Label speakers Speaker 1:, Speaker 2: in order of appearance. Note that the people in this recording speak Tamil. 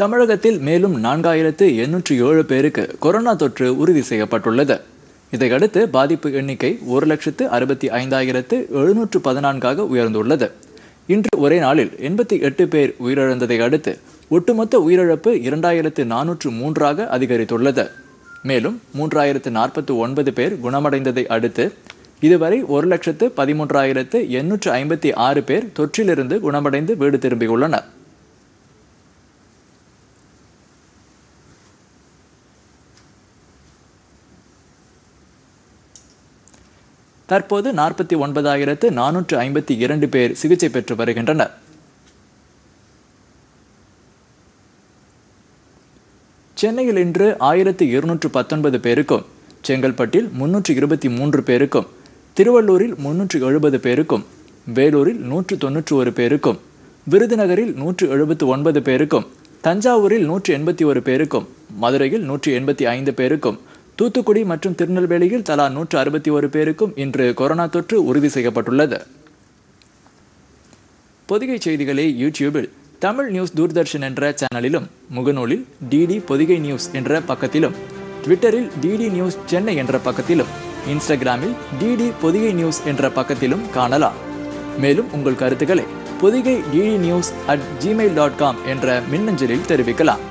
Speaker 1: தமிழகத்தில் மேலும் நான்காயிரத்து எண்ணூற்று ஏழு பேருக்கு கொரோனா தொற்று உறுதி செய்யப்பட்டுள்ளது இதையடுத்து பாதிப்பு எண்ணிக்கை ஒரு லட்சத்து அறுபத்தி ஐந்தாயிரத்து எழுநூற்று பதினான்காக உயர்ந்துள்ளது இன்று ஒரே நாளில் எண்பத்தி எட்டு பேர் உயிரிழந்ததை அடுத்து ஒட்டுமொத்த உயிரிழப்பு இரண்டாயிரத்து நானூற்று மூன்றாக அதிகரித்துள்ளது மேலும் மூன்றாயிரத்து நாற்பத்து ஒன்பது பேர் குணமடைந்ததை அடுத்து இதுவரை ஒரு லட்சத்து பதிமூன்றாயிரத்து எண்ணூற்று ஐம்பத்தி ஆறு பேர் தொற்றிலிருந்து குணமடைந்து வீடு திரும்பியுள்ளனர் தற்போது நாற்பத்தி ஒன்பதாயிரத்து நானூற்று ஐம்பத்தி இரண்டு பேர் சிகிச்சை பெற்று வருகின்றனர் சென்னையில் இன்று ஆயிரத்து இருநூற்று பத்தொன்பது பேருக்கும் செங்கல்பட்டில் முன்னூற்று இருபத்தி மூன்று பேருக்கும் திருவள்ளூரில் முன்னூற்று எழுபது பேருக்கும் வேலூரில் நூற்று தொன்னூற்று ஒரு பேருக்கும் விருதுநகரில் நூற்று எழுபத்து ஒன்பது பேருக்கும் தஞ்சாவூரில் நூற்று எண்பத்தி ஒரு பேருக்கும் மதுரையில் நூற்று எண்பத்தி ஐந்து பேருக்கும் தூத்துக்குடி மற்றும் திருநெல்வேலியில் தலா நூற்று அறுபத்தி ஒரு பேருக்கும் இன்று கொரோனா தொற்று உறுதி செய்யப்பட்டுள்ளது பொதிகை செய்திகளை யூடியூபில் தமிழ் நியூஸ் தூர்தர்ஷன் என்ற சேனலிலும் முகநூலில் டிடி பொதிகை நியூஸ் என்ற பக்கத்திலும் ட்விட்டரில் டிடி நியூஸ் சென்னை என்ற பக்கத்திலும் இன்ஸ்டாகிராமில் டிடி பொதிகை நியூஸ் என்ற பக்கத்திலும் காணலாம் மேலும் உங்கள் கருத்துக்களை Podhigai DD news at Gmail dot com என்ற மின்னஞ்சலில் தெரிவிக்கலாம்